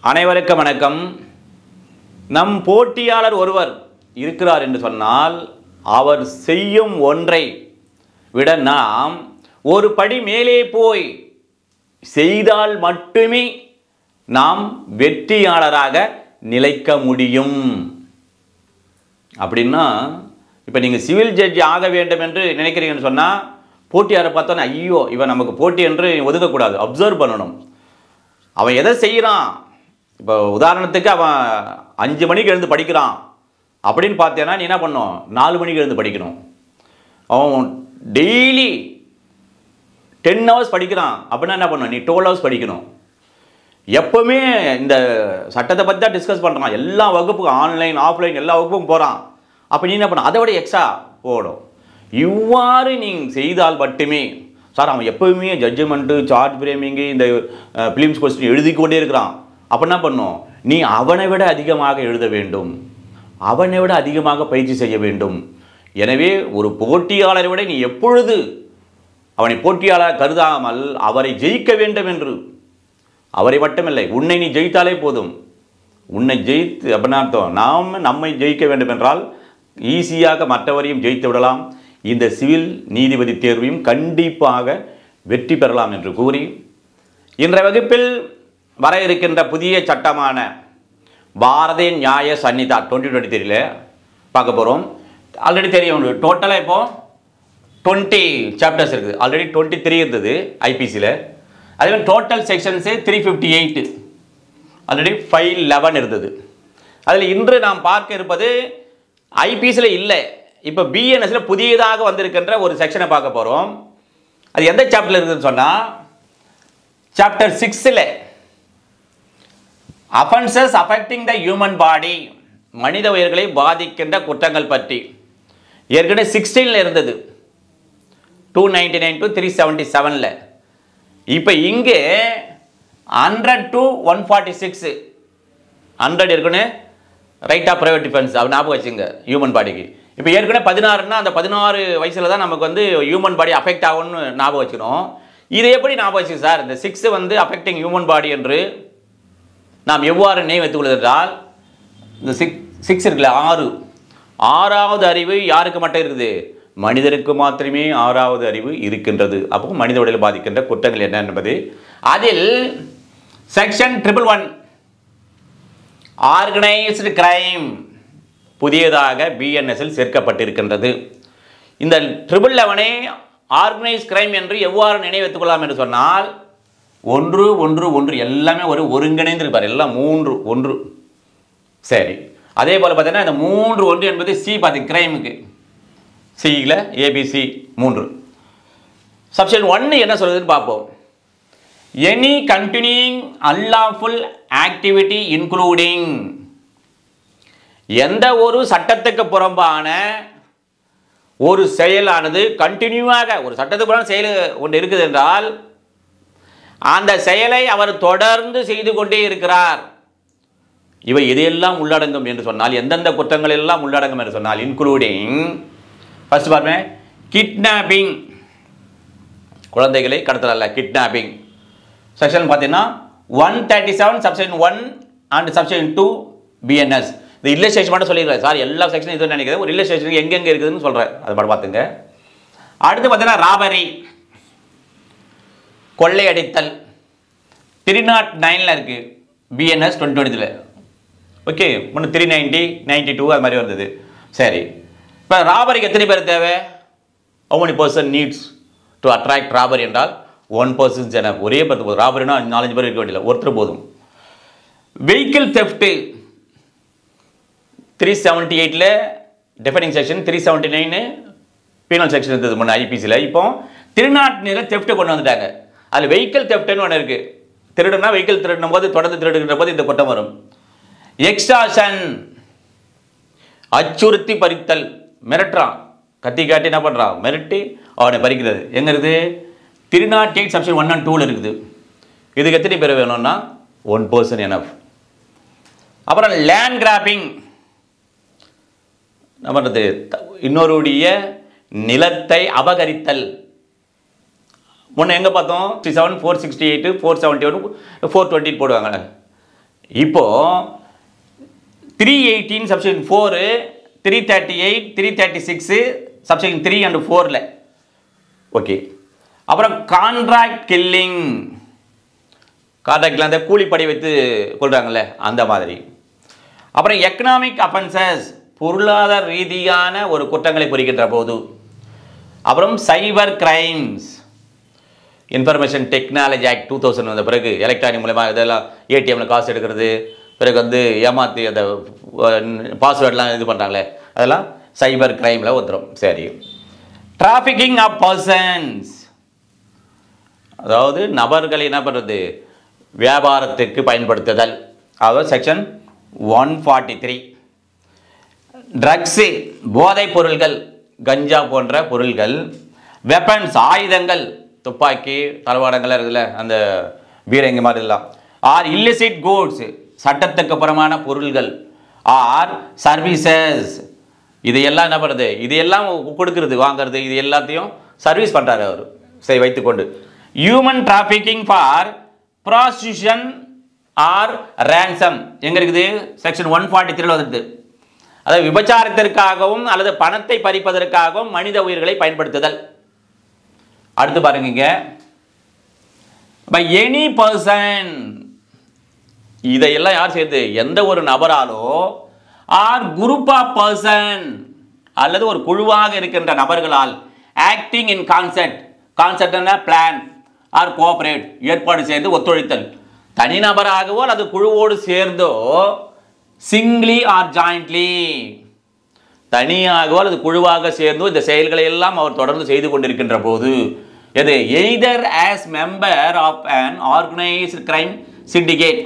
அனைவருக்கும் வணக்கம் நம் போட்டியாளர் ஒருவர் இருக்கிறார் என்று சொன்னால் அவர் செய்யும் ஒன்றை விட நாம் ஒரு படி மேலே போய் செய்தால் மட்டுமே நாம் வெற்றியாளராக நிலைக்க முடியும் அப்படின்னா இப்போ நீங்கள் சிவில் ஜட்ஜி ஆக வேண்டும் என்று நினைக்கிறீங்கன்னு சொன்னால் போட்டியாரை பார்த்தோன்னே ஐயோ இவன் நமக்கு போட்டி என்று ஒதுக்கக்கூடாது அப்சர்வ் பண்ணணும் அவன் எதை செய்கிறான் இப்போ உதாரணத்துக்கு அவன் அஞ்சு மணிக்கு எழுந்து படிக்கிறான் அப்படின்னு பார்த்தேன்னா நீ என்ன பண்ணும் நாலு மணிக்கு எழுந்து படிக்கணும் அவன் டெய்லி டென் ஹவர்ஸ் படிக்கிறான் அப்படின்னா என்ன பண்ணும் நீ டுவெல் ஹவர்ஸ் படிக்கணும் எப்பவுமே இந்த சட்டத்தை பற்றி தான் டிஸ்கஸ் பண்ணுறான் எல்லா வகுப்புக்கும் ஆன்லைன் ஆஃப்லைன் எல்லா வகுப்புக்கும் போகிறான் அப்போ நீ என்ன பண்ண அதை விட எக்ஸ்ட்ரா போடும் இவ்வாறு நீங்கள் செய்தால் மட்டுமே சார் அவன் எப்பவுமே ஜட்ஜ்மெண்ட்டு சார்ஜ் ஃப்ரேமிங்கு இந்த ஃபிலிம்ஸ் கொஸ்டின் எழுதி கொண்டே இருக்கிறான் அப்போ என்ன பண்ணும் நீ அவனை விட அதிகமாக எழுத வேண்டும் அவனை விட அதிகமாக பயிற்சி செய்ய வேண்டும் எனவே ஒரு போட்டியாளரை விட நீ எப்பொழுது அவனை போட்டியாளர் கருதாமல் அவரை ஜெயிக்க வேண்டும் என்று அவரை மட்டுமில்லை உன்னை நீ ஜெயித்தாலே போதும் உன்னை ஜெயித்து அப்படின்னா அர்த்தம் நாம் நம்மை ஜெயிக்க வேண்டும் என்றால் ஈஸியாக மற்றவரையும் ஜெயித்து விடலாம் இந்த சிவில் நீதிபதி தேர்வையும் கண்டிப்பாக வெற்றி பெறலாம் என்று கூறி இன்றைய வகுப்பில் வர இருக்கின்ற புதிய சட்டமான பாரதிய நியாய சன்னிதா டுவெண்ட்டி டுவெண்ட்டி த்ரீல பார்க்க போகிறோம் ஆல்ரெடி தெரியும் உங்களுக்கு டோட்டலாக இப்போ டுவெண்ட்டி சாப்டர்ஸ் இருக்குது ஆல்ரெடி டுவெண்ட்டி த்ரீ இருந்தது ஐபிசியில் அதே total sections three fifty eight already five eleven இருந்தது அதில் இன்று நாம் பார்க்க இருப்பது ஐபிசியில் இல்லை இப்போ பிஎன்எஸில் புதியதாக வந்திருக்கின்ற ஒரு செக்ஷனை பார்க்க போகிறோம் அது எந்த சாப்டரில் இருக்குதுன்னு சொன்னால் சாப்டர் சிக்ஸில் offences affecting the human body மனித உயிர்களை பாதிக்கின்ற குற்றங்கள் பற்றி ஏற்கனவே சிக்ஸ்டீனில் இருந்தது two ninety nine to three seventy செவனில் இப்போ இங்கே hundred to one forty six hundred இருக்குன்னு ரைட் ஆஃப் ப்ரைவேட் டிஃபென்ஸ் அது ஞாபகம் வச்சுங்க ஹியூமன் பாடிக்கு இப்போ ஏற்கனவே பதினாறுனா அந்த பதினாறு வயசில் தான் நமக்கு வந்து ஹியூமன் பாடி அஃபெக்ட் ஆகும்னு ஞாபகம் வச்சுக்கணும் இது எப்படி ஞாபகம் வச்சு சார் இந்த சிக்ஸ் வந்து அஃபெக்டிங் ஹியூமன் பாடி என்று நாம் எவ்வாறு நினைவு வைத்துக் கொள்வது என்றால் இந்த சிக் சிக்ஸ் இருக்குல்ல ஆறு ஆறாவது அறிவு யாருக்கு மட்டும் இருக்குது மனிதருக்கு மாத்திரமே ஆறாவது அறிவு இருக்கின்றது அப்போ மனித உடலில் பாதிக்கின்ற குற்றங்கள் என்ன என்பது அதில் section triple one organised crime புதியதாக பிஎன்எஸ்ஸில் சேர்க்கப்பட்டிருக்கின்றது இந்த ட்ரிபிள் லெவனை ஆர்கனைஸ் கிரைம் என்று எவ்வாறு நினைவைத்துக் கொள்ளலாம் என்று சொன்னால் ஒன்று ஒன்று ஒன்று எல்லாமே ஒரு ஒருங்கிணைந்து இருப்பார் எல்லாம் மூன்று ஒன்று சரி அதே போல் பார்த்தீங்கன்னா இந்த மூன்று ஒன்று என்பது சி பார்த்து கிரைமுக்கு சியில் ஏபிசி மூன்று சப்ஷன் ஒன்று என்ன சொல்லுதுன்னு பார்ப்போம் any continuing unlawful activity including எந்த ஒரு சட்டத்துக்கு புறம்பான ஒரு செயலானது கண்டினியூவாக ஒரு சட்டத்துக்கு புறம் செயல் ஒன்று இருக்குது என்றால் அந்த செயலை அவர் தொடர்ந்து செய்து கொண்டே இருக்கிறார் இவை எதையெல்லாம் உள்ளடங்கும் என்று சொன்னால் எந்தெந்த குற்றங்கள் எல்லாம் உள்ளடங்கும் என்று சொன்னால் இன்க்ளூடிங் ஃபர்ஸ்ட் பாருங்க கிட்னாப்பிங் குழந்தைகளை கடத்தல கிட்னாப்பிங் செக்ஷன் பார்த்தீங்கன்னா one thirty seven subsection one and subsection two BNS இந்த இல்லஸ்ட்ரேஷன் மட்டும் சொல்லிடுறேன் சார் எல்லா செக்ஷனும் இது நினைக்கிறேன் ஒரு இல்லஸ்ட்ரேஷன் எங்கெங்கே இருக்குதுன்னு சொல்கிறேன் அது மட்டும் பார்த்துங்க அடுத்து பார்த்தீங்கன்னா ராபரி கொள்ளையடித்தல் த்ரீ நாட் நைனில் இருக்குது பிஎன்எஸ் டுவெண்ட்டி டுவெண்ட்டியில் ஓகே முன்னே த்ரீ நைன்ட்டி நைன்ட்டி டூ அது மாதிரி வந்தது சரி இப்போ ராபரிக்கு எத்தனை பேர் தேவை how many person needs to attract robbery என்றால் ஒன் பர்சன்ஸ் என ஒரே பத்து போதும் ராபரினா நாலஞ்சு பேர் இருக்க வேண்டியதில்லை ஒருத்தர் போதும் வெஹிக்கிள் தெஃப்ட்டு த்ரீ செவன்ட்டி எயிட்டில் defining section three seventy nine penal section இருந்தது முன்னே ஐபிசியில் இப்போ திருநாட்டினில் தெஃப்ட்டை கொண்டு வந்துட்டாங்க அதில் வெஹிக்கிள் தெஃப்ட்னு ஒன்று இருக்குது திருடுனா வெஹிக்கிள் திருடின போது தொடர்ந்து திருடுகின்ற போது இந்த குற்றம் வரும் எக்ஸ்டாஷன் அச்சுறுத்தி பறித்தல் மிரட்டுறான் கத்தி காட்டி என்ன பண்ணுறான் மிரட்டி அவனை பறிக்கிறது எங்கே இருக்குது three nought eight subsection one and டூவில் இருக்குது இதுக்கு எத்தனை பேர் வேணும்னா ஒன் பர்சன் எனஃப் அப்புறம் லேண்ட் கிராப்பிங் என்ன பண்ணுறது இன்னொருடைய நிலத்தை அபகரித்தல் முன்ன எங்கே பார்த்தோம் sixty seven four sixty eight four seventy one four டுவெண்ட்டின்னு போடுவாங்க இப்போ three eighteen subsection four three thirty eight three thirty six subsection three and ஃபோரில் ஓகே அப்புறம் கான்ட்ராக்ட் கில்லிங் கான்ட்ராக்டில் அந்த கூலிப்படை வைத்து கொள்கிறாங்கல்ல அந்த மாதிரி அப்புறம் எக்கனாமிக் அஃபென்சஸ் பொருளாதார ரீதியான ஒரு குற்றங்களை புரிகின்ற போது அப்புறம் cyber crimes information technology act two thousand வந்த பிறகு எலக்ட்ரானிக் மூலமா இதெல்லாம் ஏடிஎம்ல காசு எடுக்கிறது பிறகு வந்து ஏமாற்றி அந்த பாஸ்வேர்ட்லாம் இது பண்ணுறாங்களே அதெல்லாம் சைபர் கிரைமில் வந்துடும் சரி டிராஃபிக்கிங் ஆஃப் பர்சன்ஸ் அதாவது நபர்களை என்ன பண்ணுறது வியாபாரத்துக்கு பயன்படுத்துதல் அதாவது section one forty three drugs போதைப் பொருள்கள் கஞ்சா போன்ற பொருள்கள் வெப்பன்ஸ் ஆயுதங்கள் துப்பாக்கி தளவாடங்கள் இருக்குல்ல அந்த பீரங்கி மாதிரி எல்லாம் ஆர் இல்லிசிட் கூட்ஸ் சட்டத்துக்கு புறமான பொருள்கள் ஆர் சர்வீசஸ் இதையெல்லாம் என்ன பண்ணுறது இதையெல்லாம் கொடுக்கறது வாங்குறது இது எல்லாத்தையும் சர்வீஸ் பண்ணுறாரு அவர் சரி வைத்துக்கொண்டு human trafficking for prostitution or ransom எங்க இருக்குது செக்ஷன் ஒன் ஃபார்ட்டி த்ரீல வந்துட்டு அதாவது விபச்சாரத்திற்காகவும் அல்லது பணத்தை பறிப்பதற்காகவும் மனித உயிர்களை பயன்படுத்துதல் அடுத்து பாருங்க இங்க பை எனி பர்சன் இதையெல்லாம் யார் செய்யுது எந்த ஒரு நபராலோ ஆர் குரூப் ஆஃப் பர்சன் அல்லது ஒரு குழுவாக இருக்கின்ற நபர்களால் acting in concept concept plan or cooperate ஏற்பாடு செய்து ஒத்துழைத்தல் தனிநபராகவோ அல்லது குழுவோடு சேர்ந்தோ சிங்லி ஆர் ஜாயிண்ட்லி தனியாகவோ அல்லது குழுவாக சேர்ந்தோ இந்த செயல்களை எல்லாம் அவர் தொடர்ந்து செய்து கொண்டிருக்கின்ற போது எது either as member of an organised crime syndicate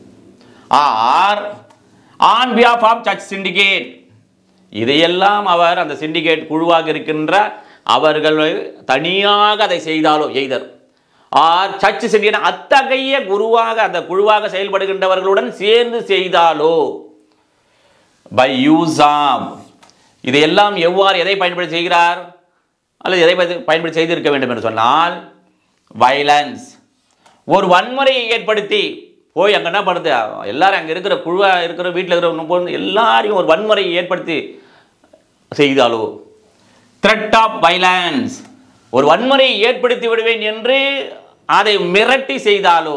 or on behalf of such syndicate இதையெல்லாம் அவர் அந்த சிண்டிகேட் குழுவாக இருக்கின்ற அவர்கள் தனியாக அதை செய்தாலோ எய்தர் ஆர் சர்ச் சிண்டிகேட் அத்தகைய குருவாக அந்த குழுவாக செயல்படுகின்றவர்களுடன் சேர்ந்து செய்தாலோ பை யூஸ் ஆஃப் இதையெல்லாம் எவ்வாறு எதை பயன்படுத்தி செய்கிறார் அல்லது எதை பயன்படுத்தி- பயன்படுத்தி செய்திருக்க வேண்டும் என்று சொன்னால் வைலன்ஸ் ஒரு வன்முறையை ஏற்படுத்தி போய் அங்கே என்ன பண்ணுது எல்லாரும் அங்கே இருக்கிற குழுவாக இருக்கிற வீட்டில் இருக்கிற போது எல்லாரையும் ஒரு வன்முறையை ஏற்படுத்தி செய்தாலோ த்ரெட் ஆஃப் வைலன்ஸ் ஒரு வன்முறையை ஏற்படுத்தி விடுவேன் என்று அதை மிரட்டி செய்தாலோ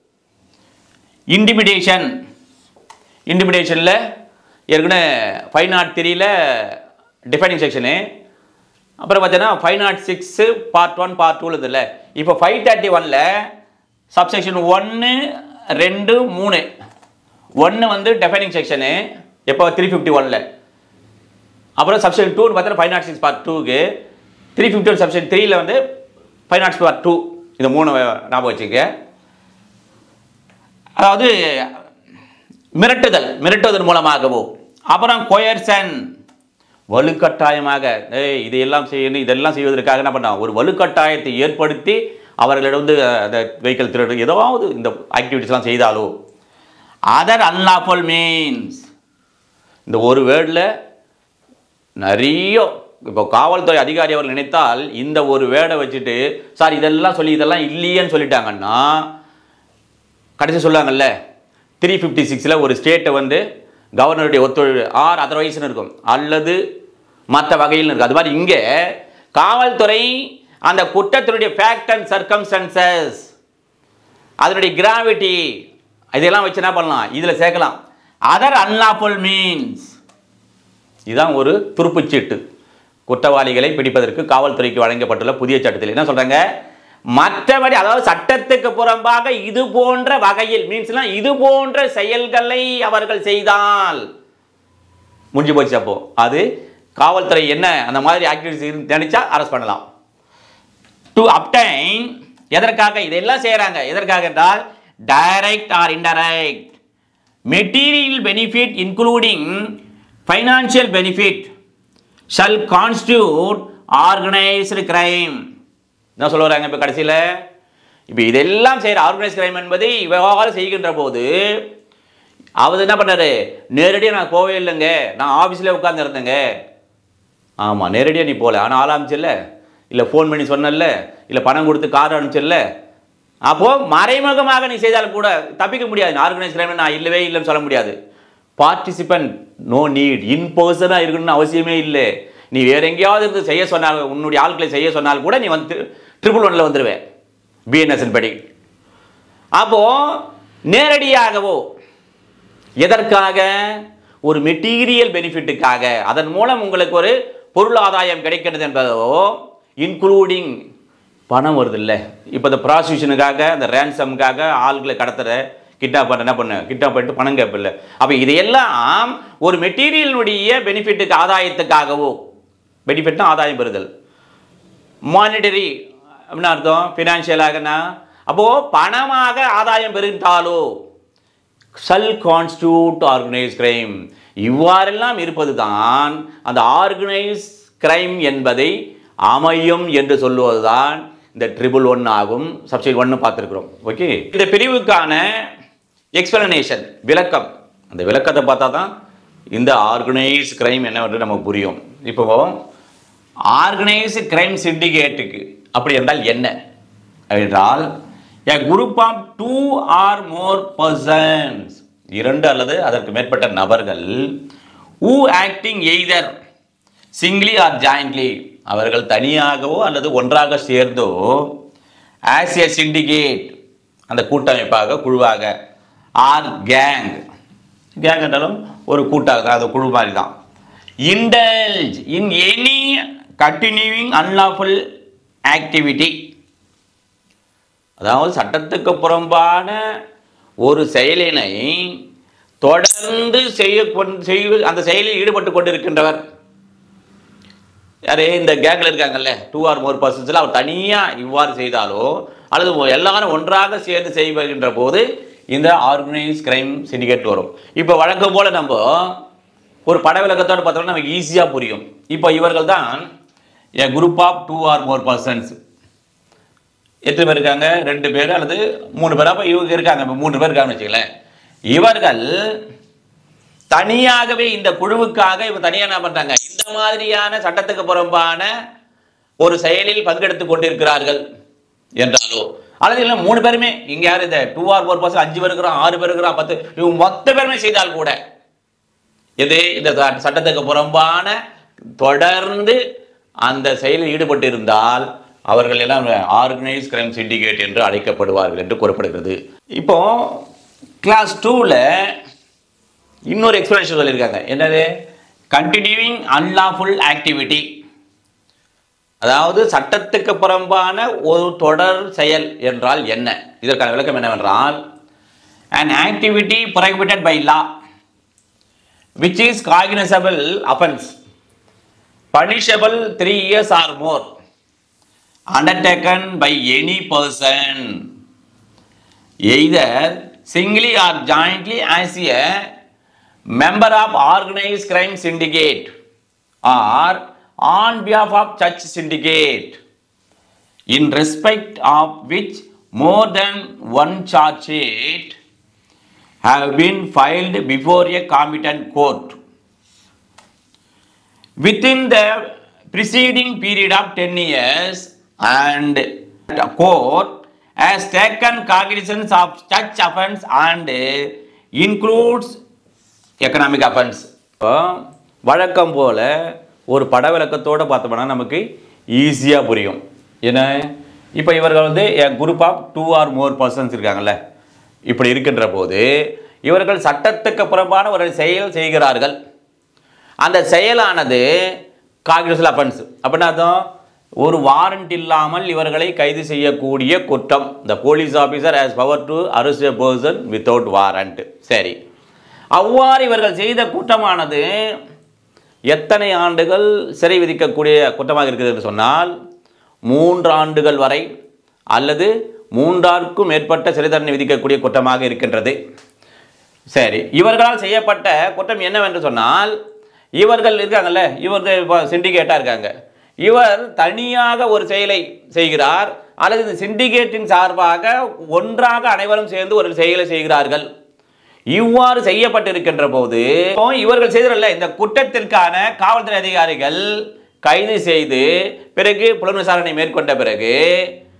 இன்டிமிடேஷன் இன்டிமிடேஷனில் ஏற்கனவே ஃபைவ் நாட் த்ரீல டிஃபைனிங் செக்ஷனு அப்புறம் பார்த்தீங்கன்னா five nought six part one part டூவில் இதில்ல இப்போ ஃபைவ் தேர்ட்டி ஒனில் சப்செக்ஷன் ஒன்று ரெண்டு மூணு ஒன்று வந்து டெஃபைனிங் செக்ஷனு எப்போ த்ரீ ஃபிஃப்டி ஒனில் அப்புறம் சப்ஷன் டூன்னு பார்த்தா ஃபைவ் நாட் சிக்ஸ் பார்ட் டூக்கு த்ரீ ஃபிஃப்டி ஒன் சப்ஷன் த்ரீல வந்து ஃபைவ் நாட் பார்ட் டூ இந்த மூணு ஞாபகம் வச்சுக்க அதாவது மிரட்டுதல் மிரட்டுவதன் மூலமாகவோ அப்புறம் கொயர்சன் வலுக்கட்டாயமாக ஏய் இதையெல்லாம் செய்யணும் இதெல்லாம் செய்வதற்காக என்ன பண்ணான் ஒரு வலுக்கட்டாயத்தை ஏற்படுத்தி அவர்களிடம் வந்து அந்த வெஹிக்கிள் திருடு ஏதாவது இந்த ஆக்டிவிட்டிஸ்லாம் செய்தாலோ அதர் அன்லாஃபுல் மீன்ஸ் இந்த ஒரு வேர்டில் நிறைய இப்போ காவல்துறை அதிகாரி அவர் நினைத்தால் இந்த ஒரு வேர்டை வச்சுட்டு சார் இதெல்லாம் சொல்லி இதெல்லாம் இல்லையேன்னு சொல்லிட்டாங்கன்னா கடைசி சொல்லாங்கல்ல த்ரீ ஃபிஃப்டி சிக்ஸில் ஒரு ஸ்டேட்டை வந்து கவர்னருடைய ஒத்துழைப்பு ஆர் அதர்வைஸ்னு இருக்கும் அல்லது மற்ற வகையில் இருக்கும் அது மாதிரி இங்கே காவல்துறை அந்த குற்றத்தினுடைய ஃபேக்ட் அண்ட் சர்க்கம்ஸ்டன்சஸ் அதனுடைய கிராவிட்டி இதெல்லாம் வச்சு என்ன பண்ணலாம் இதில் சேர்க்கலாம் அதர் அன்லாஃபுல் மீன்ஸ் இதுதான் ஒரு துருப்புச்சீட்டு குற்றவாளிகளை பிடிப்பதற்கு காவல்துறைக்கு வழங்கப்பட்டுள்ள புதிய சட்டத்தில் என்ன சொல்றாங்க மற்றபடி அதாவது சட்டத்துக்கு புறம்பாக இது போன்ற வகையில் மீன்ஸ்லாம் இது போன்ற செயல்களை அவர்கள் செய்தால் முடிஞ்சு போச்சு அப்போ அது காவல்துறை என்ன அந்த மாதிரி ஆக்டிவிட்டிஸ் நினைச்சா அரெஸ்ட் பண்ணலாம் டு அப்டைன் எதற்காக இதெல்லாம் செய்கிறாங்க எதற்காக என்றால் direct or indirect material benefit including financial benefit shall constitute organised crime என்ன சொல்ல வராங்க இப்போ கடைசியில் இப்போ இதெல்லாம் செய்கிற ஆர்கனைஸ் கிரைம் என்பதை இவ்வாறு செய்கின்ற போது அவர் என்ன பண்ணாரு நேரடியாக நான் போவே இல்லைங்க நான் ஆஃபீஸில் உட்காந்துருந்தேங்க ஆமாம் நேரடியாக நீ போகல ஆனால் ஆள் அனுப்பிச்சில்ல இல்லை ஃபோன் பண்ணி சொன்னல இல்லை பணம் கொடுத்து கார் அனுப்பிச்சில்ல அப்போ மறைமுகமாக நீ செய்தால் கூட தப்பிக்க முடியாது ஆர்கனைஸ் கிரைம் நான் இல்லவே இல்லைன்னு சொல்ல முடியாது பார்ட்டிசிபென்ட் நோ நீட் இன் பர்சனாக இருக்கணும்னு அவசியமே இல்லை நீ வேற எங்கேயாவது இருந்து செய்ய சொன்னால் உன்னுடைய ஆட்களை செய்ய சொன்னால் கூட நீ வந்து ட்ரிபிள் ஒன்ல வந்துடுவேன் பிஎன்எஸ்என் படி அப்போ நேரடியாகவோ எதற்காக ஒரு மெட்டீரியல் பெனிஃபிட்டுக்காக அதன் மூலம் உங்களுக்கு ஒரு பொருளாதாயம் கிடைக்கிறது என்பதோ இன்க்ளூடிங் பணம் வருது இல்லை இப்போ இந்த ப்ராசிக்யூஷனுக்காக இந்த ரேன்சமுக்காக ஆள்களை கடத்துற கிட்னாப் பண்ண என்ன பண்ண கிட்னாப் பண்ணிட்டு பணம் கேட்பில்ல அப்போ இதையெல்லாம் ஒரு மெட்டீரியலுடைய பெனிஃபிட்டுக்கு ஆதாயத்துக்காகவோ பெனிஃபிட்னா ஆதாயம் பெறுதல் மானிட்டரி அப்படின்னு அர்த்தம் ஃபினான்ஷியலாகனா அப்போது பணமாக ஆதாயம் பெறுகின்றாலோ ஷல் கான்ஸ்டியூட் ஆர்கனைஸ் கிரைம் இவ்வாறெல்லாம் இருப்பது தான் அந்த ஆர்கனைஸ் கிரைம் என்பதை அமையும் என்று சொல்லுவதுதான் இந்த ட்ரிபிள் ஒன் ஆகும் சப்ஜெக்ட் ஒன்று பார்த்துருக்குறோம் ஓகே இந்த பிரிவுக்கான எக்ஸ்பிளனேஷன் விளக்கம் அந்த விளக்கத்தை பார்த்தா தான் இந்த ஆர்கனைஸ் கிரைம் என்னவென்று நமக்கு புரியும் இப்போ ஆர்கனைஸ் கிரைம் சிண்டிகேட்டுக்கு அப்படி என்றால் என்ன என்றால் a group of two or more persons இரண்டு அல்லது அதற்கு மேற்பட்ட நபர்கள் who acting either singly or jointly அவர்கள் தனியாகவோ அல்லது ஒன்றாக சேர்ந்தோ ஆஸ் a syndicate அந்த கூட்டமைப்பாக குழுவாக ஆர் கேங் கேங் என்றாலும் ஒரு கூட்டாக தான் அது குழு மாதிரி தான் indulge in any continuing unlawful activity அதாவது சட்டத்துக்கு புறம்பான ஒரு செயலினை தொடர்ந்து செய்ய கொண்- செய்ய அந்த செயலில் ஈடுபட்டு கொண்டிருக்கின்றவர் யாரே இந்த கேங்கில் இருக்காங்கல்ல டூ ஆர் மோர் பர்சன்ஸில் அவர் தனியாக இவ்வாறு செய்தாலோ அல்லது எல்லாரும் ஒன்றாக சேர்ந்து செய்கின்ற போது இந்த ஆர்கனைஸ் கிரைம் சிண்டிகேட் வரும் இப்போ வழக்கம் போல் நம்ம ஒரு பட விளக்கத்தோடு பார்த்தோம்னா நமக்கு ஈஸியாக புரியும் இப்போ இவர்கள் தான் a group of two or more persons எத்தனை பேர் இருக்காங்க ரெண்டு பேர் அல்லது மூணு பேர் அப்போ இவங்க இருக்காங்க இப்போ மூணு பேர் இருக்காங்கன்னு வச்சுக்கலேன் இவர்கள் தனியாகவே இந்த குழுவுக்காக இவங்க தனியாக என்ன பண்றாங்க இந்த மாதிரியான சட்டத்துக்கு புறம்பான ஒரு செயலில் பங்கெடுத்து கொண்டிருக்கிறார்கள் என்றாலோ அல்லது இல்லை மூணு பேருமே இங்க யார் இந்த டூ ஆர் ஃபோர் பர்சன்ட் அஞ்சு பேர் இருக்கிறோம் ஆறு பேர் இருக்கிறோம் பத்து இவங்க மொத்த பேருமே செய்தால் கூட இது இந்த ச- சட்டத்துக்கு புறம்பான தொடர்ந்து அந்த செயலில் ஈடுபட்டு இருந்தால் அவர்கள் எல்லாம் ஆர்கனைஸ் கிரைம் சிண்டிகேட் என்று அழைக்கப்படுவார்கள் என்று கூறப்படுகிறது இப்போ கிளாஸ் டூவில் இன்னொரு எக்ஸ்பிளனேஷன் சொல்லியிருக்காங்க என்னது கண்டினியூவிங் அன்லாஃபுல் ஆக்டிவிட்டி அதாவது சட்டத்துக்கு புறம்பான ஒரு தொடர் செயல் என்றால் என்ன இதற்கான விளக்கம் என்னவென்றால் an activity prohibited by law which is cognizable offense punishable three years or more undertaken by any person either singly or jointly as a member of organized crime syndicate or on behalf of such syndicate in respect of which more than one charge sheet have been filed before a competent court within the preceding period of 10 years and the court has taken cognizance of such offense and includes economic offense இப்போ வழக்கம் போல ஒரு பட விளக்கத்தோட பார்த்தோம்னா நமக்கு ஈஸியாக புரியும் என்ன இப்போ இவர்கள் வந்து group of two or more persons இருக்காங்கல்ல இப்படி இருக்கின்ற போது இவர்கள் சட்டத்துக்கு புறம்பான ஒரு செயல் செய்கிறார்கள் அந்த செயலானது காங்கிரஸ் அஃபென்ஸ் அப்படின்னா அர்த்தம் ஒரு வாரண்ட் இல்லாமல் இவர்களை கைது செய்யக்கூடிய குற்றம் the police officer has power to arrest a person without warrant சரி அவ்வாறு இவர்கள் செய்த குற்றமானது எத்தனை ஆண்டுகள் சிறை விதிக்கக்கூடிய குற்றமாக இருக்குது என்று சொன்னால் மூன்று ஆண்டுகள் வரை அல்லது மூன்றாருக்கும் மேற்பட்ட சிறை தண்டனை விதிக்கக்கூடிய குற்றமாக இருக்கின்றது சரி இவர்களால் செய்யப்பட்ட குற்றம் என்னவென்று சொன்னால் இவர்கள் இருக்காங்கல்ல இவர்கள் இப்போ சிண்டிகேட்டாக இருக்காங்க இவர் தனியாக ஒரு செயலை செய்கிறார் அல்லது இந்த சிண்டிகேட்டின் சார்பாக ஒன்றாக அனைவரும் சேர்ந்து ஒரு செயலை செய்கிறார்கள் இவ்வாறு செய்யப்பட்டிருக்கின்ற போது இப்போ இவர்கள் செய்தல இந்த குற்றத்திற்கான காவல்துறை அதிகாரிகள் கைது செய்து பிறகு புலன் விசாரணை மேற்கொண்ட பிறகு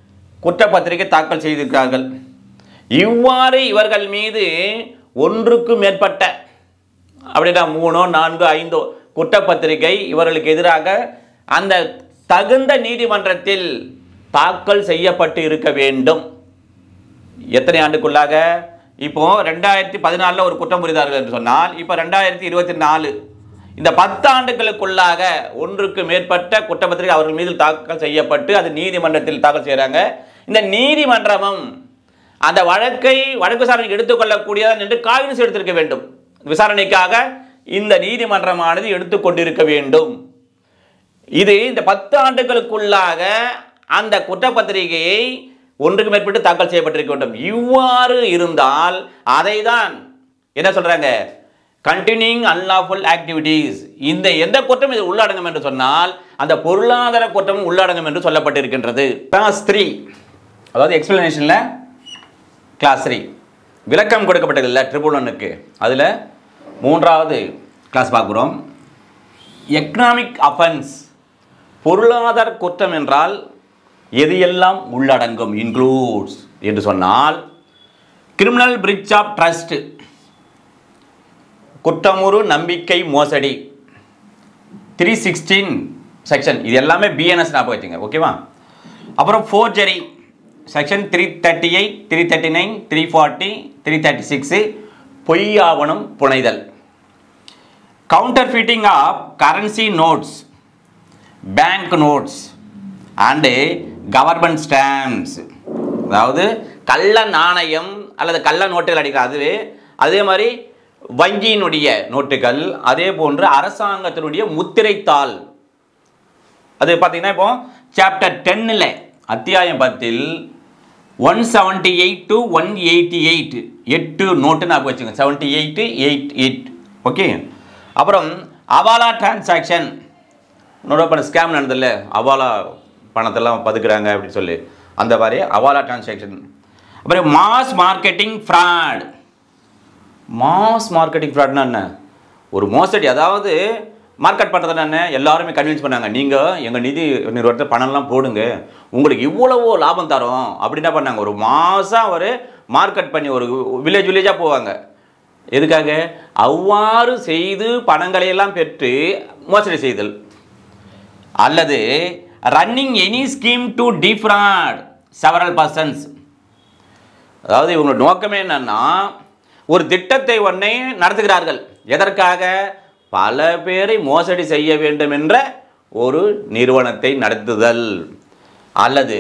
குற்றப்பத்திரிகை தாக்கல் செய்திருக்கிறார்கள் இவ்வாறு இவர்கள் மீது ஒன்றுக்கு மேற்பட்ட அப்படின்னா மூணோ நான்கோ ஐந்தோ குற்றப்பத்திரிகை இவர்களுக்கு எதிராக அந்த தகுந்த நீதிமன்றத்தில் தாக்கல் செய்யப்பட்டு இருக்க வேண்டும் எத்தனை ஆண்டுக்குள்ளாக இப்போ ரெண்டாயிரத்தி பதினாலில் ஒரு குற்றம் புரிந்தார்கள் என்று சொன்னால் இப்போ ரெண்டாயிரத்தி இருபத்தி நாலு இந்த பத்து ஆண்டுகளுக்குள்ளாக ஒன்றுக்கு மேற்பட்ட குற்றப்பத்திரிகை அவர்கள் மீது தாக்கல் செய்யப்பட்டு அது நீதிமன்றத்தில் தாக்கல் செய்கிறாங்க இந்த நீதிமன்றமும் அந்த வழக்கை வழக்கு விசாரணைக்கு எடுத்துக்கொள்ளக்கூடியதான் என்று காகிதம் எடுத்திருக்க வேண்டும் விசாரணைக்காக இந்த நீதிமன்றமானது எடுத்துக்கொண்டிருக்க வேண்டும் இது இந்த பத்து ஆண்டுகளுக்குள்ளாக அந்த குற்றப்பத்திரிகையை ஒன்றுக்கு மேற்பட்டு தாக்கல் செய்யப்பட்டிருக்க வேண்டும் இவ்வாறு இருந்தால் அதை தான் என்ன சொல்றாங்க கண்டினியூங் அன்லாஃபுல் ஆக்டிவிட்டீஸ் இந்த எந்த குற்றம் இது உள்ளடங்கும் என்று சொன்னால் அந்த பொருளாதார குற்றம் உள்ளடங்கும் என்று சொல்லப்பட்டிருக்கின்றது கிளாஸ் த்ரீ அதாவது எக்ஸ்பிளனேஷனில் கிளாஸ் த்ரீ விளக்கம் கொடுக்கப்பட்டதில்ல ட்ரிபிள் ஒன்னுக்கு அதில் மூன்றாவது கிளாஸ் பார்க்குறோம் எக்கனாமிக் அஃபென்ஸ் பொருளாதார குற்றம் என்றால் எது எல்லாம் உள்ளடங்கும் இன்க்ளூட்ஸ் என்று சொன்னால் கிரிமினல் பிரிட்ஜ் ஆஃப் ட்ரஸ்ட் குற்றமுறு நம்பிக்கை மோசடி த்ரீ சிக்ஸ்டீன் செக்ஷன் இது எல்லாமே பிஎன்எஸ் ஞாபகம் வச்சுங்க ஓகேவா அப்புறம் forgery section three thirty eight three thirty nine three forty three thirty six பொய்யாவணம் புனைதல் counterfeiting of currency notes bank notes and government stamps அதாவது கள்ள நாணயம் அல்லது கள்ள நோட்டுகள் அடிக்கிற அதுவே அதே மாதிரி வங்கியினுடைய நோட்டுகள் அதே போன்று அரசாங்கத்தினுடைய முத்திரைத்தாள் அது பார்த்தீங்கன்னா இப்போ சாப்டர் டென்னில் அத்தியாயம் பத்தில் one seventy eight to one eighty eight எட்டு நோட்டு நான் வச்சுங்க seventy eight eight eight okay அப்புறம் அவாலா டிரான்சாக்ஷன் இன்னொரு பண்ண ஸ்கேம் நடந்ததில்ல அவாலா பணத்தெல்லாம் பதுக்குறாங்க அப்படின்னு சொல்லி அந்த மாதிரி அவாலா டிரான்சாக்ஷன் அப்புறம் mass marketing fraud mass marketing ஃப்ராட்னா என்ன ஒரு மோசடி அதாவது மார்க்கெட் பண்ணுறதுனா என்ன எல்லாருமே கன்வின்ஸ் பண்ணாங்க நீங்கள் எங்கள் நிதி நிறுவனத்தில் பணம்லாம் போடுங்க உங்களுக்கு இவ்வளவோ லாபம் தரோம் அப்படி என்ன பண்ணாங்க ஒரு மாதம் ஒரு மார்க்கெட் பண்ணி ஒரு வில்லேஜ் வில்லேஜாக போவாங்க எதுக்காக அவ்வாறு செய்து பணங்களை எல்லாம் பெற்று மோசடி செய்தல் அல்லது running any scheme to defraud several persons அதாவது இவங்களோட நோக்கமே என்னன்னா ஒரு திட்டத்தை ஒன்றை நடத்துகிறார்கள் எதற்காக பல பேரை மோசடி செய்ய வேண்டும் என்ற ஒரு நிறுவனத்தை நடத்துதல் அல்லது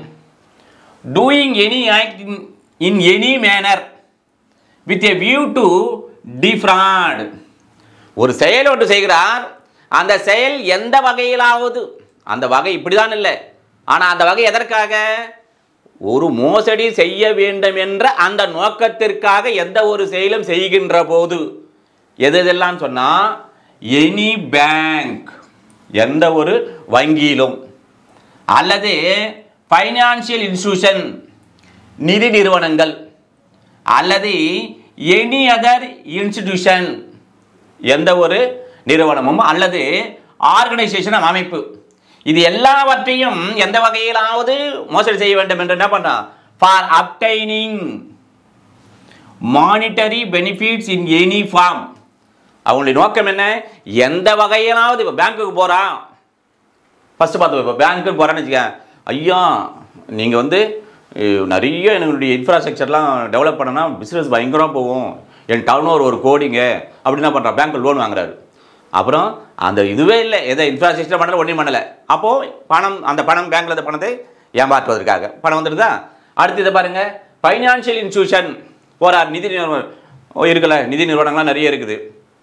doing any act in any manner with a view to defraud ஒரு செயல் ஒன்று செய்கிறார் அந்த செயல் எந்த வகையிலாவது அந்த வகை இப்படிதான் இல்லை ஆனால் அந்த வகை எதற்காக ஒரு மோசடி செய்ய வேண்டும் என்ற அந்த நோக்கத்திற்காக எந்த ஒரு செயலும் செய்கின்ற போது எது எதெல்லாம் சொன்னால் எனி பேங்க் எந்த ஒரு வங்கியிலும் அல்லது ஃபைனான்சியல் இன்ஸ்டிடியூஷன் நிதி நிறுவனங்கள் அல்லது எனி அதர் இன்ஸ்டிடியூஷன் எந்த ஒரு நிறுவனமும் அல்லது ஆர்கனைசேஷன் அமைப்பு இது எல்லாவற்றையும் எந்த வகையிலாவது மோசடி செய்ய வேண்டும் என்று என்ன பண்றான் for obtaining monetary benefits in any form அவங்களுடைய நோக்கம் என்ன எந்த வகையிலாவது இப்போ பேங்க்குக்கு போகிறான் ஃபஸ்ட்டு பார்த்து இப்போ பேங்க்கு போகிறேன்னு வச்சுக்க ஐயா நீங்கள் வந்து அஹ், நிறைய எங்களுடைய இன்ஃப்ராஸ்ட்ரக்சர்லாம் டெவலப் பண்ணனா பிஸ்னஸ் பயங்கரமாக போகும் என் டவுன் ஓவர் ஒரு கோடிங்க அப்படி என்ன பண்ணுறான் பேங்க்கில் லோன் வாங்குறாரு அப்புறம் அந்த இதுவே இல்லை எதை இன்ஃப்ராஸ்ட்ரக்சர் பண்ணல ஒன்றும் பண்ணலை அப்போது பணம் அந்த பணம் பேங்க்கில் இருந்த பணத்தை ஏமாற்றுவதற்காக பணம் வந்துடுதா அடுத்து இதை பாருங்கள் ஃபைனான்ஷியல் இன்ஸ்டியூஷன் போகிறார் நிதி நிறுவனம் ஓ, இருக்குல்ல நிதி நிறுவனங்கள்லாம் நிறைய இருக்குது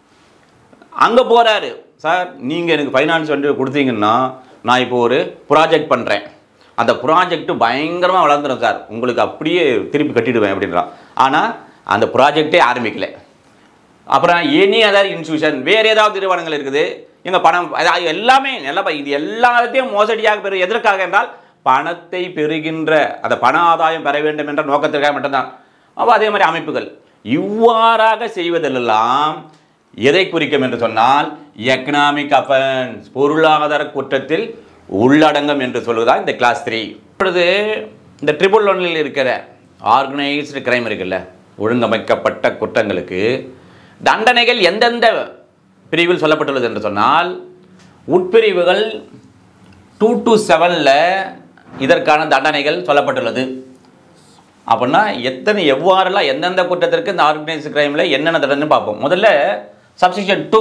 அங்கே போகிறாரு சார் நீங்கள் எனக்கு ஃபைனான்ஸ் வந்து கொடுத்தீங்கன்னா நான் இப்போ ஒரு ப்ராஜெக்ட் பண்ணுறேன் அந்த ப்ராஜெக்ட் பயங்கரமாக வளர்ந்துடும் சார் உங்களுக்கு அப்படியே திருப்பி கட்டிடுவேன் அப்படின்றான் ஆனால் அந்த ப்ராஜெக்டே ஆரம்பிக்கல அப்புறம் எனி அதர் இன்ஸ்டியூஷன் வேறு ஏதாவது நிறுவனங்கள் இருக்குது எங்கள் பணம் அதாவது எல்லாமே நல்லா பா- இது எல்லாத்தையும் மோசடியாக பெறு எதற்காக என்றால் பணத்தை பெறுகின்ற அந்த பண ஆதாயம் பெற வேண்டும் என்ற நோக்கத்திற்காக மட்டும்தான் அப்போ அதே மாதிரி அமைப்புகள் இவ்வாறாக செய்வதெல்லாம் எதை குறிக்கும் என்று சொன்னால் எக்கனாமிக் அஃபென்ஸ் பொருளாதார குற்றத்தில் உள்ளடங்கம் என்று சொல்வதா இந்த கிளாஸ் த்ரீ இப்பொழுது இந்த ட்ரிபிள் ஒன்னில் இருக்கிற ஆர்கனைஸ்டு கிரைம் இருக்குல்ல ஒழுங்கமைக்கப்பட்ட குற்றங்களுக்கு தண்டனைகள் எந்தெந்த பிரிவில் சொல்லப்பட்டுள்ளது என்று சொன்னால் உட்பிரிவுகள் டூ டு செவனில் இதற்கான தண்டனைகள் சொல்லப்பட்டுள்ளது அப்படின்னா எத்தனை எவ்வாறெல்லாம் எந்தெந்த குற்றத்திற்கு இந்த ஆர்கனைஸ்டு கிரைமில் என்னென்ன தண்டனை பார்ப்போம் முதல்ல சப்ஸ்டிஷன் டூ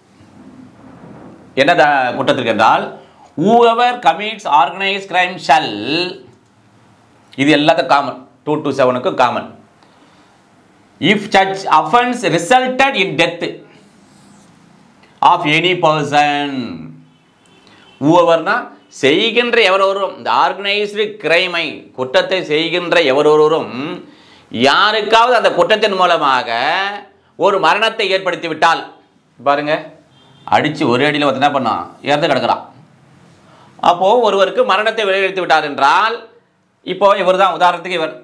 என்ன த- குற்றத்திற்கு என்றால் whoever commits organized crime shall இது எல்லாத்துக்கும் காமன் டூ டு செவனுக்கு common if such offense resulted in death of any person whoeverனா செய்கின்ற எவரொருவரும் இந்த ஆர்கனைஸ்டு கிரைமை குற்றத்தை செய்கின்ற எவரொருவரும் யாருக்காவது அந்த குற்றத்தின் மூலமாக ஒரு மரணத்தை ஏற்படுத்தி விட்டால் பாருங்க அடித்து ஒரு அடியில் வந்து என்ன பண்ணான் இறந்து கிடக்குறான் அப்போது ஒருவருக்கு மரணத்தை விளைவித்து விட்டார் என்றால் இப்போ இவர் தான் உதாரணத்துக்கு இவர்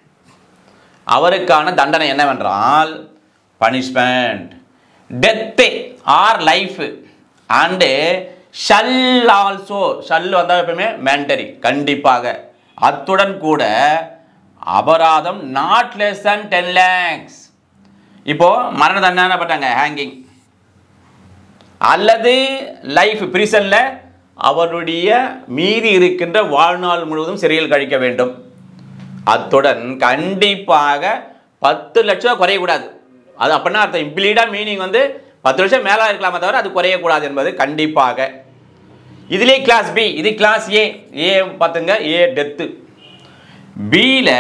அவருக்கான தண்டனை என்னவென்றால் punishment death or life and shall also shall வந்தால் எப்பவுமே மேண்டரி கண்டிப்பாக அத்துடன் கூட அபராதம் not less than ten lakhs இப்போ மரண தண்டனை என்ன பண்ணாங்க ஹேங்கிங் அல்லது லைஃப் பிரிசனில் அவருடைய மீதி இருக்கின்ற வாழ்நாள் முழுவதும் சிறையில் கழிக்க வேண்டும் அத்துடன் கண்டிப்பாக பத்து லட்சம் குறையக்கூடாது அது அப்படின்னா அர்த்தம் இம்ப்ளீடாக மீனிங் வந்து பத்து லட்சம் மேலே இருக்கலாமே தவிர அது குறையக்கூடாது என்பது கண்டிப்பாக இதிலே கிளாஸ் பி இது கிளாஸ் ஏ ஏ பார்த்துங்க ஏ டெத்து பியில்